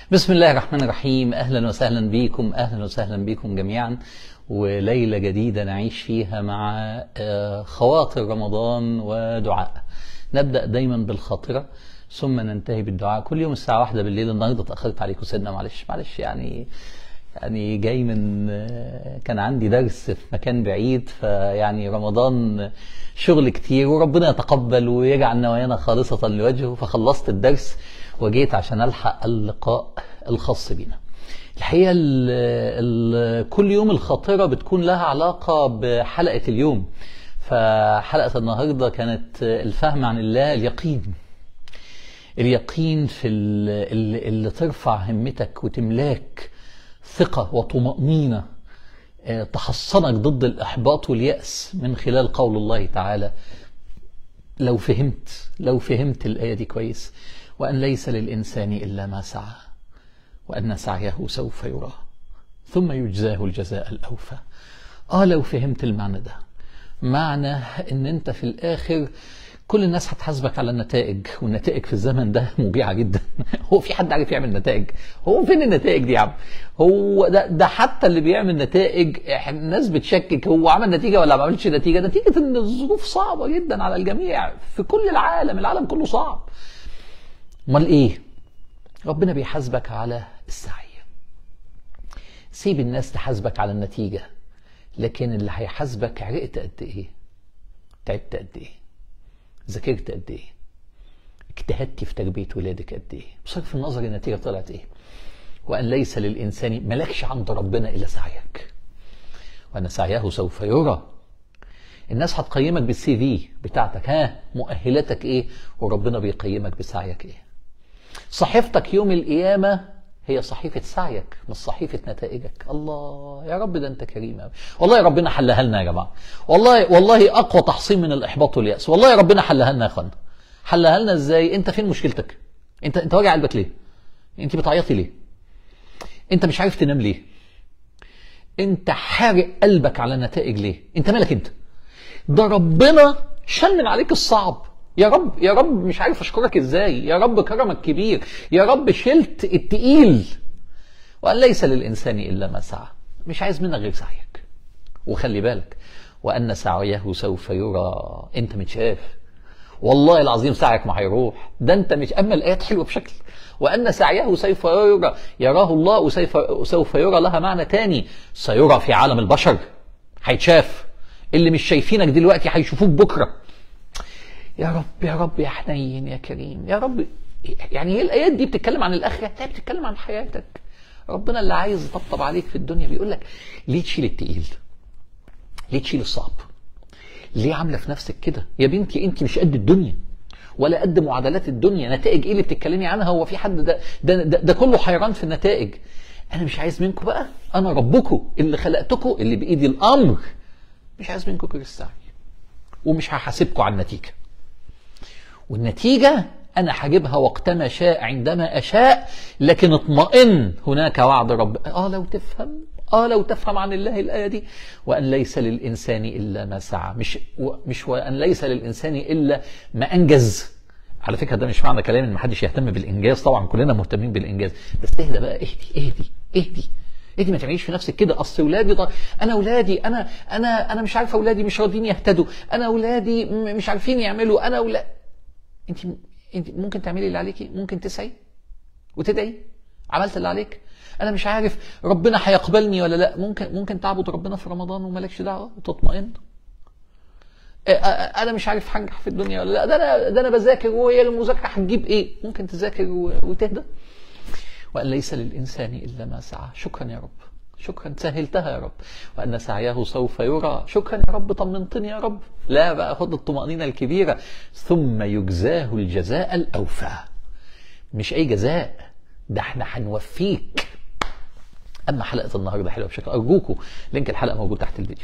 بسم الله الرحمن الرحيم اهلا وسهلا بكم اهلا وسهلا بكم جميعا وليله جديده نعيش فيها مع آه، خواطر رمضان ودعاء نبدا دايما بالخاطره ثم ننتهي بالدعاء كل يوم الساعه واحدة بالليل النهارده اتاخرت عليكم سيدنا معلش معلش يعني يعني جاي من آه، كان عندي درس في مكان بعيد فيعني رمضان شغل كتير وربنا يتقبل ويجعل نوايانا خالصة لوجهه فخلصت الدرس وجيت عشان ألحق اللقاء الخاص بينا الحقيقة ال ال كل يوم الخاطرة بتكون لها علاقة بحلقة اليوم فحلقة النهاردة كانت الفهم عن الله اليقين اليقين في ال- ال- اللي ترفع همتك وتملاك ثقة وطمأنينة آه، تحصنك ضد الإحباط واليأس من خلال قول الله تعالى لو فهمت لو فهمت الآية دي كويس وأن ليس للإنسان إلا ما سعى وأن سعيه سوف يرى ثم يجزاه الجزاء الأوفى آه لو فهمت المعنى ده معنى ان انت في الاخر كل الناس هتحاسبك على النتائج والنتائج في الزمن ده موجعه جدا هو في حد عارف يعمل نتائج هو فين النتائج دي يا عم هو ده, ده حتى اللي بيعمل نتائج إح- الناس بتشكك هو عمل نتيجه ولا ما عملش نتيجه نتيجه ان الظروف صعبه جدا على الجميع في كل العالم العالم كله صعب امال ايه ربنا بيحاسبك على السعي سيب الناس تحاسبك على النتيجه لكن اللي هيحاسبك عرقت قد ايه تعبت قد ايه ذاكرت قد ايه اجتهدت في تربيه ولادك قد ايه بصرف النظر النتيجه طلعت ايه وان ليس للانسان ملكش عند ربنا الا سعيك وان سعيه سوف يرى الناس هتقيمك بالسي في بتاعتك ها مؤهلاتك ايه وربنا بيقيمك بسعيك ايه صحيفتك يوم القيامة هي صحيفة سعيك مش صحيفة نتائجك الله يا رب ده انت كريم قوي والله يا ربنا حلها لنا يا جماعة والله والله اقوى تحصين من الاحباط واليأس والله يا ربنا حلها لنا يا اخوانا حلها لنا ازاي انت فين مشكلتك انت انت واجع قلبك ليه انت بتعيطي ليه انت مش عارف تنام ليه انت حارق قلبك على النتائج ليه انت مالك انت ده ربنا شال من عليك الصعب يا رب يا رب مش عارف اشكرك ازاي يا رب كرمك كبير يا رب شلت التقيل وان ليس للانسان الا ما سعى مش عايز منك غير سعيك وخلي بالك وان سعيه سوف يرى انت متشاف والله العظيم سعيك ما هيروح ده انت مش اما الايات حلوه بشكل وان سعيه سوف يرى يراه الله وسوف سوف يرى لها معنى تاني سيرى في عالم البشر هيتشاف اللي مش شايفينك دلوقتي هيشوفوك بكره يا رب يا رب يا حنين يا كريم يا رب يعني هي الايات دي بتتكلم عن الاخره لا بتتكلم عن حياتك ربنا اللي عايز يطبطب عليك في الدنيا بيقول لك ليه تشيل التقيل ليه تشيل الصعب ليه عامله في نفسك كده يا بنتي انت مش قد الدنيا ولا قد معادلات الدنيا نتائج ايه اللي بتتكلمي عنها هو في حد ده ده, ده, ده كله حيران في النتائج انا مش عايز منكم بقى انا ربكم اللي خلقتكم اللي بايدي الامر مش عايز منكم غير السعي ومش هحاسبكم على النتيجه والنتيجة أنا هجيبها وقتما شاء عندما أشاء لكن اطمئن هناك وعد رب آه لو تفهم آه لو تفهم عن الله الآية دي وأن ليس للإنسان إلا ما سعى مش و- مش وأن ليس للإنسان إلا ما أنجز على فكرة ده مش معنى كلام إن محدش يهتم بالإنجاز طبعا كلنا مهتمين بالإنجاز بس اهدى بقى اهدي اهدي اهدي اهدي ما تعمليش في نفسك كده اصل ولادي ض... انا ولادي انا انا انا مش عارفه اولادي مش راضيين يهتدوا انا اولادي م- مش عارفين يعملوا انا ولا انت انت ممكن تعملي اللي عليكي ممكن تسعي وتدعي عملت اللي عليك انا مش عارف ربنا هيقبلني ولا لا ممكن ممكن تعبد ربنا في رمضان ومالكش دعوه وتطمئن اه، اه، انا مش عارف هنجح في الدنيا ولا لا ده انا ده انا بذاكر وهي المذاكره هتجيب ايه ممكن تذاكر و- وتهدى وان ليس للانسان الا ما سعى شكرا يا رب شكرا سهلتها يا رب وان سعيه سوف يرى شكرا يا رب طمنتني يا رب لا بقى خد الطمانينه الكبيره ثم يجزاه الجزاء الاوفى مش اي جزاء ده احنا هنوفيك اما حلقه النهارده حلوه بشكل ارجوكم لينك الحلقه موجود تحت الفيديو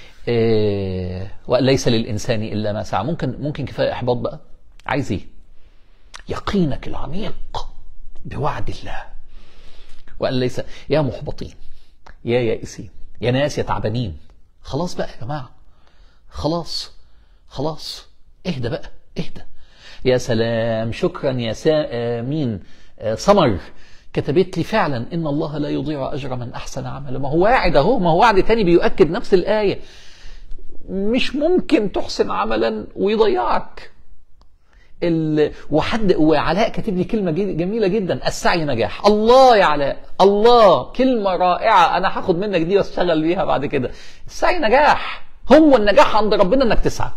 إيه وليس للانسان الا ما سعى ممكن ممكن كفايه احباط بقى عايز ايه يقينك العميق بوعد الله وان ليس يا محبطين يا يائسين يا ناس يا تعبانين خلاص بقى يا جماعه خلاص خلاص اهدى بقى اهدى يا سلام شكرا يا سا... آه، مين آه، سمر كتبت لي فعلا ان الله لا يضيع اجر من احسن عملا ما هو واعد اهو ما هو وعد تاني بيؤكد نفس الايه مش ممكن تحسن عملا ويضيعك ال... وحد وعلاء كاتب لي كلمه جي- جميله جدا السعي نجاح الله يا علاء الله كلمه رائعه انا هاخد منك دي واشتغل بيها بعد كده السعي نجاح هو النجاح عند ربنا انك تسعى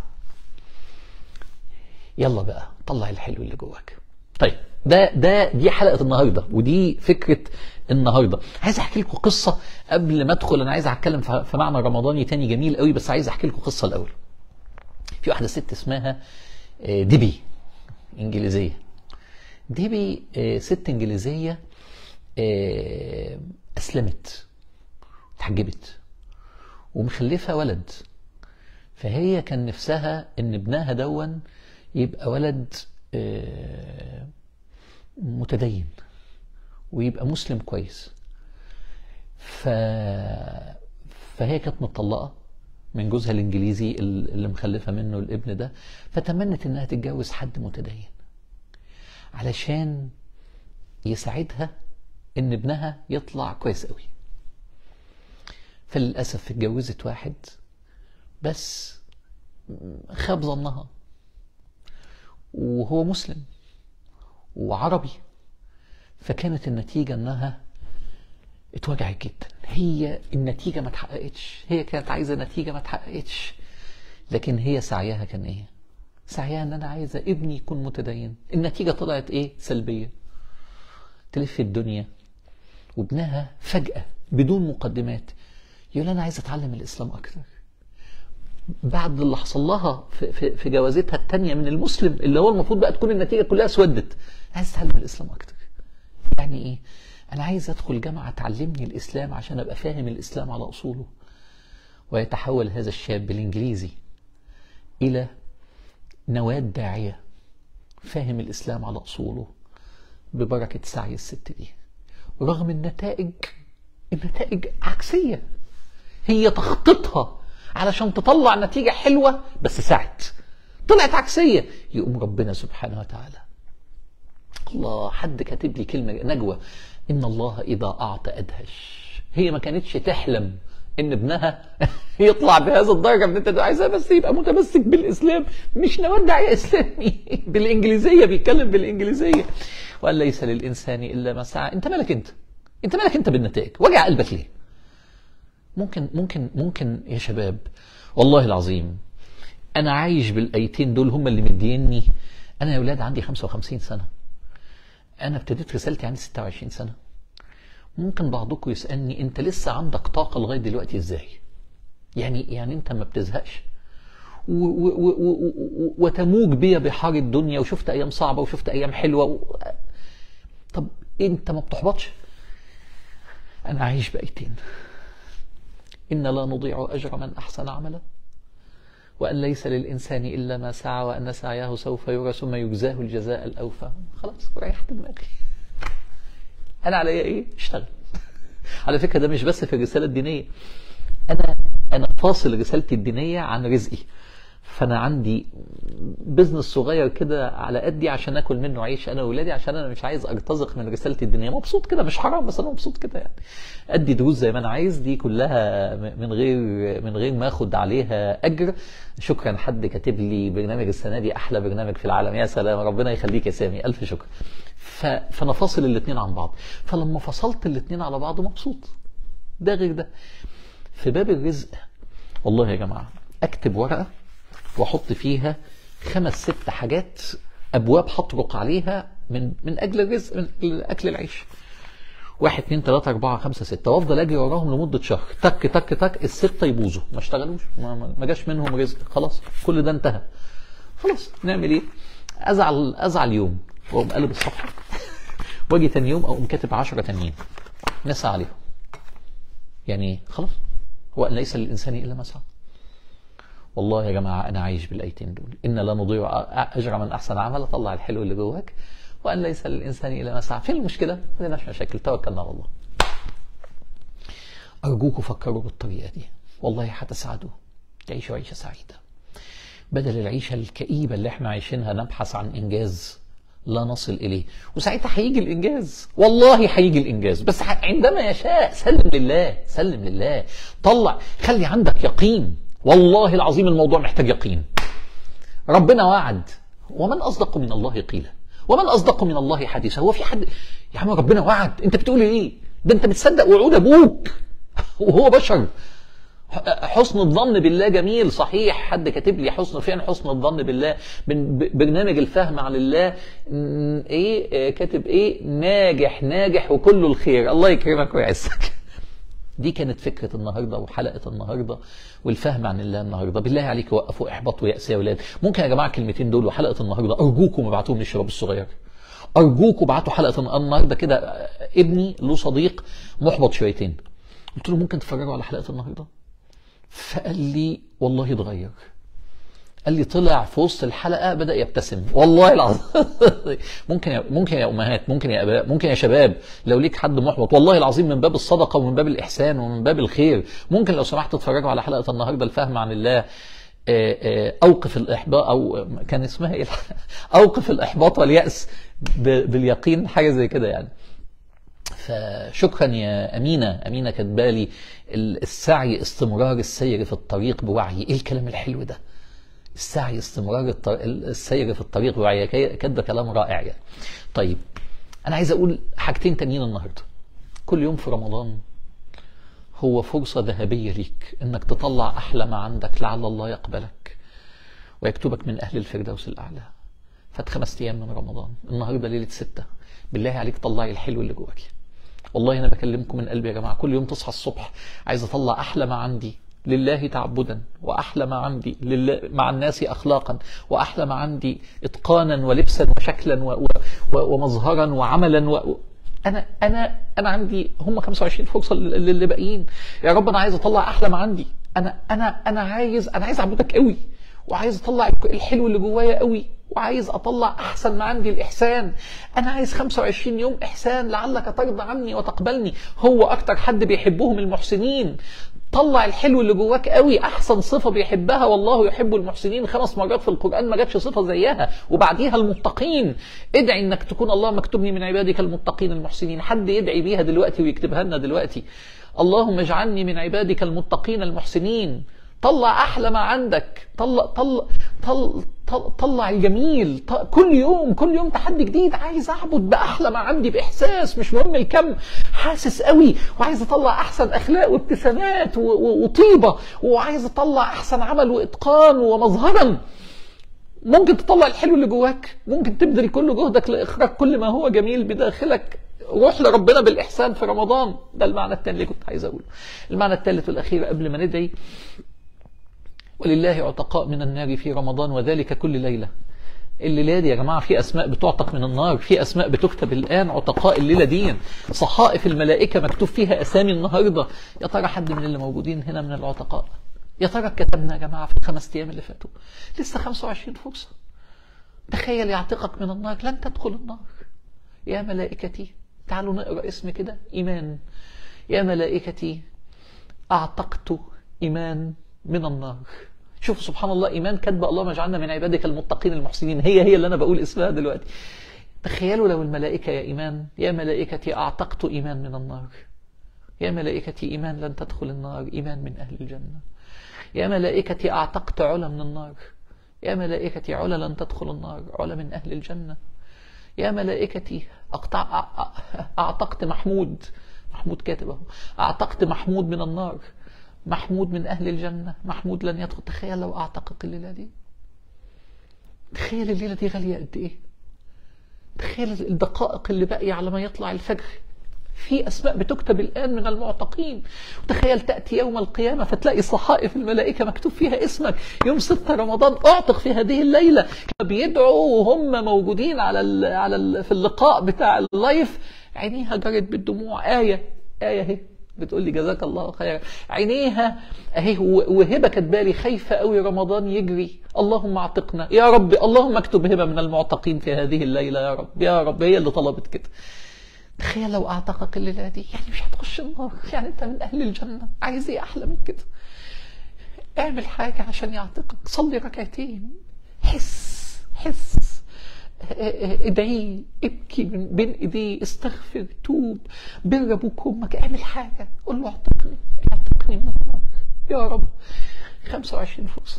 يلا بقى طلع الحلو اللي جواك طيب ده ده دي حلقه النهارده ودي فكره النهارده عايز احكي لكم قصه قبل ما ادخل انا عايز اتكلم في في معنى رمضاني تاني جميل قوي بس عايز احكي لكم قصه الاول في واحده ست اسمها آه، ديبي انجليزيه ديبي آه، ست انجليزيه آه، اسلمت اتحجبت ومخلفه ولد فهي كان نفسها ان ابنها دون يبقى ولد آه، متدين ويبقى مسلم كويس ف... فهي كانت مطلقه من جوزها الانجليزي اللي مخلفه منه الابن ده فتمنت انها تتجوز حد متدين علشان يساعدها ان ابنها يطلع كويس قوي فللاسف اتجوزت واحد بس خاب ظنها وهو مسلم وعربي فكانت النتيجة انها اتوجعت جدا هي النتيجة ما اتحققتش هي كانت عايزة نتيجة ما اتحققتش لكن هي سعيها كان ايه سعيها ان انا عايزة ابني يكون متدين النتيجة طلعت ايه سلبية تلف الدنيا وابنها فجأة بدون مقدمات يقول انا عايز اتعلم الاسلام اكتر بعد اللي حصل لها في, في, في جوازتها التانية من المسلم اللي هو المفروض بقى تكون النتيجة كلها اسودت عايز اتعلم الاسلام اكتر يعني ايه انا عايز ادخل جامعة تعلمني الاسلام عشان ابقى فاهم الاسلام على اصوله ويتحول هذا الشاب الانجليزي الى نواة داعية فاهم الاسلام على اصوله ببركة سعي الست دي رغم النتائج النتائج عكسية هي تخطيطها علشان تطلع نتيجة حلوة بس سعت طلعت عكسية يقوم ربنا سبحانه وتعالى الله حد كاتب لي كلمة نجوى إن الله إذا أعطى أدهش هي ما كانتش تحلم إن ابنها يطلع بهذا الدرجة من أنت عايزاه بس يبقى متمسك بالإسلام مش نواد داعية إسلامي بالإنجليزية بيتكلم بالإنجليزية وقال ليس للإنسان إلا ما سعى أنت مالك أنت أنت مالك أنت بالنتائج وجع قلبك ليه ممكن ممكن ممكن يا شباب والله العظيم انا عايش بالايتين دول هم اللي مديني انا يا اولاد عندي 55 سنه انا ابتديت رسالتي عندي 26 سنه ممكن بعضكم يسالني انت لسه عندك طاقه لغايه دلوقتي ازاي يعني يعني انت ما بتزهقش و- و- و- و- و- وتموج بيا بحار الدنيا وشفت ايام صعبه وشفت ايام حلوه و... طب انت ما بتحبطش انا عايش بايتين إن لا نضيع أجر من أحسن عملا وأن ليس للإنسان إلا ما سعى وأن سعيه سوف يرى ثم يجزاه الجزاء الأوفى خلاص ريحت دماغي أنا عليا إيه؟ اشتغل على فكرة ده مش بس في الرسالة الدينية أنا أنا فاصل رسالتي الدينية عن رزقي فأنا عندي بزنس صغير كده على قدي عشان اكل منه عيش انا واولادي عشان انا مش عايز ارتزق من رسالتي الدينيه مبسوط كده مش حرام بس انا مبسوط كده يعني ادي دروس زي ما انا عايز دي كلها من غير من غير ما اخد عليها اجر شكرا حد كاتب لي برنامج السنه دي احلى برنامج في العالم يا سلام ربنا يخليك يا سامي الف شكر ف... فانا فاصل الاثنين عن بعض فلما فصلت الاثنين على بعض مبسوط ده غير ده في باب الرزق والله يا جماعه اكتب ورقه واحط فيها خمس ست حاجات ابواب هطرق عليها من من اجل الرزق من أجل اكل العيش واحد اتنين تلاته اربعه خمسه سته وافضل اجري وراهم لمده شهر تك تك تك السته يبوظوا ما اشتغلوش ما, ما- ما جاش منهم رزق خلاص كل ده انتهى خلاص نعمل ايه؟ ازعل ازعل يوم واقوم قلب الصفحه واجي تاني يوم اقوم كاتب 10 تانيين نسعى عليهم يعني خلاص هو ليس للانسان الا ما سعى والله يا جماعة أنا عايش بالآيتين دول إن لا نضيع أجر من أحسن عمل طلع الحلو اللي جواك وأن ليس للإنسان إلا ما سعى فين المشكلة؟ ما لناش مشاكل توكلنا على الله أرجوكم فكروا بالطريقة دي والله هتسعدوا تعيشوا عيشة سعيدة بدل العيشة الكئيبة اللي احنا عايشينها نبحث عن إنجاز لا نصل اليه وساعتها هيجي الانجاز والله هيجي الانجاز بس عندما يشاء سلم لله سلم لله طلع خلي عندك يقين والله العظيم الموضوع محتاج يقين ربنا وعد ومن اصدق من الله قيلا ومن اصدق من الله حديثا هو في حد يا عم ربنا وعد انت بتقول ايه ده انت بتصدق وعود ابوك وهو بشر حسن الظن بالله جميل صحيح حد كاتب لي حسن فين حسن الظن بالله من برنامج الفهم عن الله ايه كاتب ايه ناجح ناجح وكله الخير الله يكرمك ويعزك دي كانت فكرة النهاردة وحلقة النهاردة والفهم عن الله النهاردة بالله عليك وقفوا احباط ويأس يا ولاد ممكن يا جماعة الكلمتين دول وحلقة النهاردة أرجوكم ابعتوهم للشباب الصغير أرجوكم ابعتوا حلقة النهاردة كده ابني له صديق محبط شويتين قلت له ممكن تتفرجوا على حلقة النهاردة فقال لي والله اتغير قال لي طلع في وسط الحلقه بدا يبتسم والله العظيم ممكن يا ممكن يا امهات ممكن يا اباء ممكن يا شباب لو ليك حد محبط والله العظيم من باب الصدقه ومن باب الاحسان ومن باب الخير ممكن لو سمحت تتفرجوا على حلقه النهارده الفهم عن الله اوقف الاحباط او كان اسمها ايه اوقف الاحباط والياس باليقين حاجه زي كده يعني فشكرا يا أمينة أمينة كاتبالي السعي استمرار السير في الطريق بوعي إيه الكلام الحلو ده السعي استمرار السير في الطريق بوعي كاتبة كلام رائع يعني طيب أنا عايز أقول حاجتين تانيين النهاردة كل يوم في رمضان هو فرصة ذهبية ليك إنك تطلع أحلى ما عندك لعل الله يقبلك ويكتبك من أهل الفردوس الأعلى فات خمس أيام من رمضان النهاردة ليلة ستة بالله عليك طلعي الحلو اللي جواكي والله انا بكلمكم من قلبي يا جماعه كل يوم تصحى الصبح عايز اطلع احلى ما عندي لله تعبدا واحلى ما عندي لله مع الناس اخلاقا واحلى ما عندي اتقانا ولبسا وشكلا و و و ومظهرا وعملا و انا انا انا عندي هم 25 فرصه للي باقيين يا رب انا عايز اطلع احلى ما عندي انا انا انا عايز انا عايز اعبدك قوي وعايز اطلع الحلو اللي جوايا قوي وعايز اطلع احسن ما عندي الاحسان انا عايز 25 يوم احسان لعلك ترضى عني وتقبلني هو اكتر حد بيحبهم المحسنين طلع الحلو اللي جواك قوي احسن صفه بيحبها والله يحب المحسنين خمس مرات في القران ما جابش صفه زيها وبعديها المتقين ادعي انك تكون اللهم اكتبني من عبادك المتقين المحسنين حد يدعي بيها دلوقتي ويكتبها لنا دلوقتي اللهم اجعلني من عبادك المتقين المحسنين طلع احلى ما عندك طلع طلع طلع طلع الجميل كل يوم كل يوم تحدي جديد عايز اعبد باحلى ما عندي باحساس مش مهم الكم حاسس قوي وعايز اطلع احسن اخلاق وابتسامات وطيبه وعايز اطلع احسن عمل واتقان ومظهرا ممكن تطلع الحلو اللي جواك ممكن تبذل كل جهدك لاخراج كل ما هو جميل بداخلك روح لربنا بالاحسان في رمضان ده المعنى الثاني اللي كنت عايز اقوله المعنى الثالث والاخير قبل ما ندعي ولله عتقاء من النار في رمضان وذلك كل ليلة الليلة دي يا جماعة في أسماء بتعتق من النار في أسماء بتكتب الآن عتقاء الليلة دي صحائف الملائكة مكتوب فيها أسامي النهاردة يا ترى حد من اللي موجودين هنا من العتقاء يا ترى كتبنا يا جماعة في الخمس أيام اللي فاتوا لسه 25 فرصة تخيل يعتقك من النار لن تدخل النار يا ملائكتي تعالوا نقرأ اسم كده إيمان يا ملائكتي أعتقت إيمان من النار شوفوا سبحان الله ايمان كاتبه اللهم اجعلنا من عبادك المتقين المحسنين هي هي اللي انا بقول اسمها دلوقتي تخيلوا لو الملائكه يا ايمان يا ملائكتي اعتقت ايمان من النار يا ملائكتي ايمان لن تدخل النار ايمان من اهل الجنه يا ملائكتي اعتقت علا من النار يا ملائكتي علا لن تدخل النار علا من اهل الجنه يا ملائكتي أقطع أعتقت محمود محمود كاتب اهو أعتقت محمود من النار محمود من أهل الجنة محمود لن يدخل تخيل لو أعتقك الليلة دي تخيل الليلة دي غالية قد إيه تخيل الدقائق اللي باقية على ما يطلع الفجر في أسماء بتكتب الآن من المعتقين وتخيل تأتي يوم القيامة فتلاقي صحائف الملائكة مكتوب فيها اسمك يوم 6 رمضان أعتق في هذه الليلة بيدعوا وهم موجودين على ال على ال في اللقاء بتاع اللايف عينيها جرت بالدموع آية آية اهي بتقول لي جزاك الله خيرا عينيها اهي وهبه كاتبالي خايفه قوي رمضان يجري اللهم اعتقنا يا رب اللهم اكتب هبه من المعتقين في هذه الليله يا رب يا رب هي اللي طلبت كده تخيل لو اعتقك الليله دي يعني مش هتخش النار يعني انت من اهل الجنه عايز ايه احلى من كده اعمل حاجه عشان يعتقك صلي ركعتين حس حس ادعي ابكي من بين ايديه استغفر توب بر ابوك وامك اعمل حاجه قول له اعتقني اعتقني من النار يا رب 25 فرصه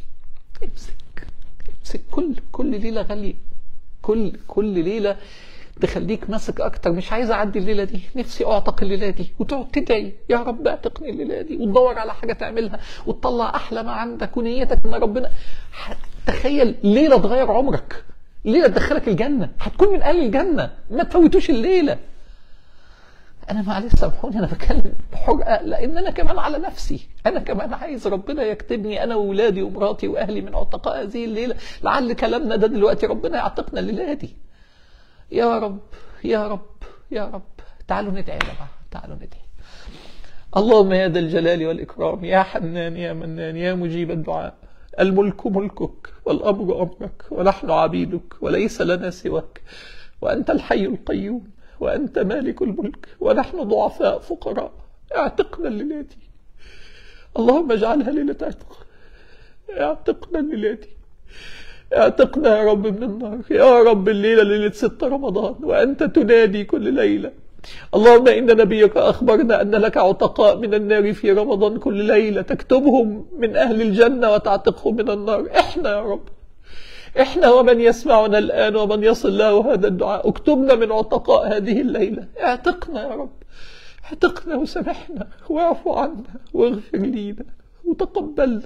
امسك امسك كل كل ليله غاليه كل كل ليله تخليك ماسك اكتر مش عايز اعدي الليله دي نفسي اعتق الليله دي وتقعد تدعي يا رب اعتقني الليله دي وتدور على حاجه تعملها وتطلع احلى ما عندك ونيتك ان ربنا تخيل ليله تغير عمرك ليله تدخلك الجنه هتكون من اهل الجنه ما تفوتوش الليله انا معلش سامحوني انا بتكلم بحرقه لان انا كمان على نفسي انا كمان عايز ربنا يكتبني انا واولادي ومراتي واهلي من عتقاء هذه الليله لعل كلامنا ده دلوقتي ربنا يعتقنا الليله دي يا رب يا رب يا رب تعالوا ندعي يا جماعه تعالوا ندعي اللهم يا ذا الجلال والاكرام يا حنان يا منان يا مجيب الدعاء الملك ملكك والامر امرك ونحن عبيدك وليس لنا سواك وانت الحي القيوم وأنت مالك الملك ونحن ضعفاء فقراء اعتقنا الليلة دي اللهم اجعلها ليلة عتق اعتقنا الليلة دي اعتقنا يا رب من النار يا رب الليلة ليلة ست رمضان وأنت تنادي كل ليلة اللهم إن نبيك أخبرنا أن لك عتقاء من النار في رمضان كل ليلة تكتبهم من أهل الجنة وتعتقهم من النار إحنا يا رب احنا ومن يسمعنا الآن ومن يصل له هذا الدعاء اكتبنا من عتقاء هذه الليلة اعتقنا يا رب اعتقنا وسامحنا واعف عنا واغفر لينا وتقبلنا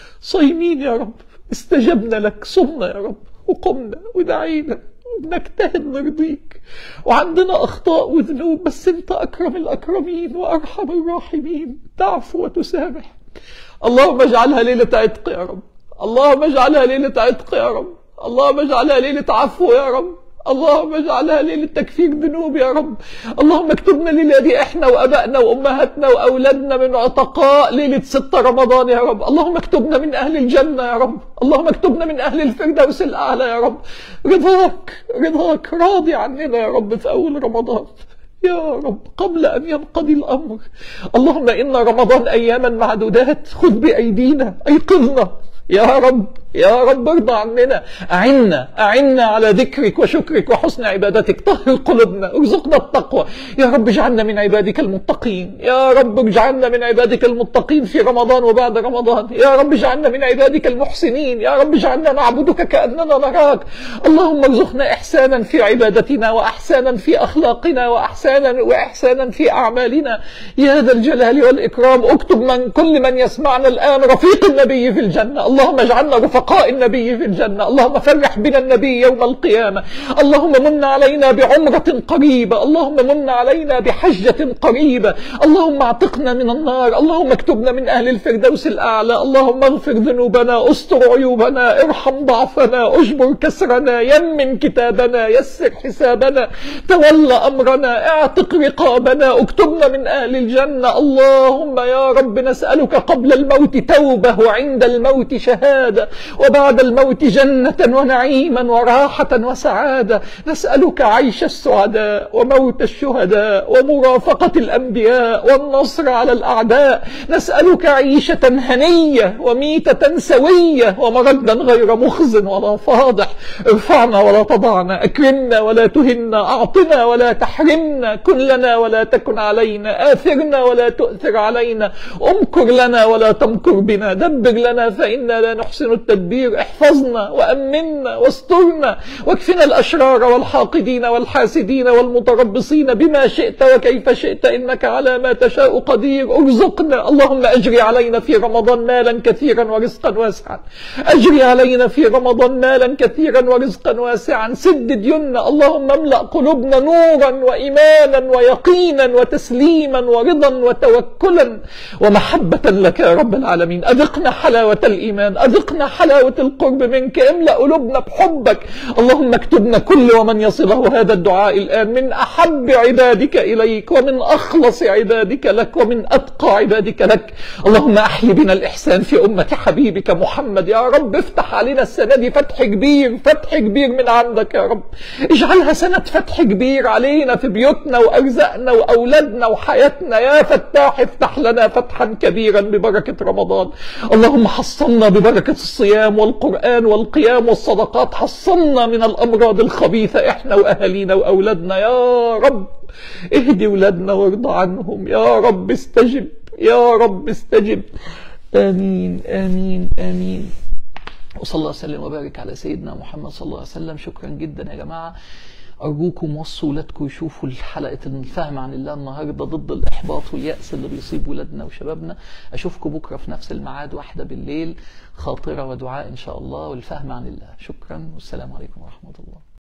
صايمين يا رب استجبنا لك صمنا يا رب وقمنا ودعينا وبنجتهد نرضيك وعندنا أخطاء وذنوب بس أنت أكرم الأكرمين وأرحم الراحمين تعفو وتسامح اللهم اجعلها ليلة عتق يا رب اللهم اجعلها ليلة عتق يا رب اللهم اجعلها ليلة عفو يا رب اللهم اجعلها ليلة تكفير ذنوب يا رب اللهم اكتبنا الليلة دي احنا وابائنا وامهاتنا واولادنا من عتقاء ليلة ست رمضان يا رب اللهم اكتبنا من اهل الجنة يا رب اللهم اكتبنا من اهل الفردوس الاعلى يا رب رضاك رضاك راضي عننا يا رب في اول رمضان يا رب قبل أن ينقضي الأمر اللهم إن رمضان أياما معدودات خذ بأيدينا أيقظنا يا رب يا رب ارضى عننا أعنا أعنا على ذكرك وشكرك وحسن عبادتك طهر قلوبنا ارزقنا التقوى يا رب اجعلنا من عبادك المتقين يا رب اجعلنا من عبادك المتقين في رمضان وبعد رمضان يا رب اجعلنا من عبادك المحسنين يا رب اجعلنا نعبدك كأننا نراك اللهم ارزقنا إحسانا في عبادتنا وأحسانا في أخلاقنا وأحسانا وإحسانا في أعمالنا يا ذا الجلال والإكرام اكتب من كل من يسمعنا الآن رفيق النبي في الجنة اللهم اجعلنا رفقاء النبي في الجنة اللهم فرح بنا النبي يوم القيامة اللهم من علينا بعمرة قريبة اللهم من علينا بحجة قريبة اللهم اعتقنا من النار اللهم اكتبنا من أهل الفردوس الأعلى اللهم اغفر ذنوبنا استر عيوبنا ارحم ضعفنا اجبر كسرنا يمن كتابنا يسر حسابنا تولى أمرنا اعتق رقابنا اكتبنا من أهل الجنة اللهم يا رب نسألك قبل الموت توبة وعند الموت شهادة وبعد الموت جنة ونعيما وراحة وسعادة نسألك عيش السعداء وموت الشهداء ومرافقة الأنبياء والنصر على الأعداء نسألك عيشة هنية وميتة سوية ومردا غير مخز ولا فاضح ارفعنا ولا تضعنا أكرمنا ولا تهنا أعطنا ولا تحرمنا كن لنا ولا تكن علينا آثرنا ولا تؤثر علينا امكر لنا ولا تمكر بنا دبر لنا فإنا لا نحسن التدبير احفظنا وأمنا واسترنا واكفنا الأشرار والحاقدين والحاسدين والمتربصين بما شئت وكيف شئت إنك على ما تشاء قدير ارزقنا اللهم أجري علينا في رمضان مالا كثيرا ورزقا واسعا أجري علينا في رمضان مالا كثيرا ورزقا واسعا سد ديوننا اللهم املأ قلوبنا نورا وإيمانا ويقينا وتسليما ورضا وتوكلا ومحبة لك يا رب العالمين أذقنا حلاوة الإيمان أذقنا حلاوة القرب منك املأ قلوبنا بحبك اللهم اكتبنا كل ومن يصله هذا الدعاء الآن من أحب عبادك إليك ومن أخلص عبادك لك ومن أتقى عبادك لك اللهم أحي بنا الإحسان في أمة حبيبك محمد يا رب افتح علينا السنة دي فتح كبير فتح كبير من عندك يا رب اجعلها سنة فتح كبير علينا في بيوتنا وأرزاقنا وأولادنا وحياتنا يا فتاح افتح لنا فتحا كبيرا ببركة رمضان اللهم حصلنا ببركة الصيام والصيام والقرآن والقيام والصدقات حصلنا من الأمراض الخبيثة إحنا وأهالينا وأولادنا يا رب اهدي ولادنا وارضى عنهم يا رب استجب يا رب استجب آمين آمين آمين وصلى الله وسلم وبارك على سيدنا محمد صلى الله عليه وسلم شكرا جدا يا جماعة أرجوكم وصوا ولادكم يشوفوا حلقة الفهم عن الله النهاردة ضد الإحباط واليأس اللي بيصيب ولادنا وشبابنا أشوفكم بكرة في نفس الميعاد واحدة بالليل خاطرة ودعاء إن شاء الله والفهم عن الله شكرا والسلام عليكم ورحمة الله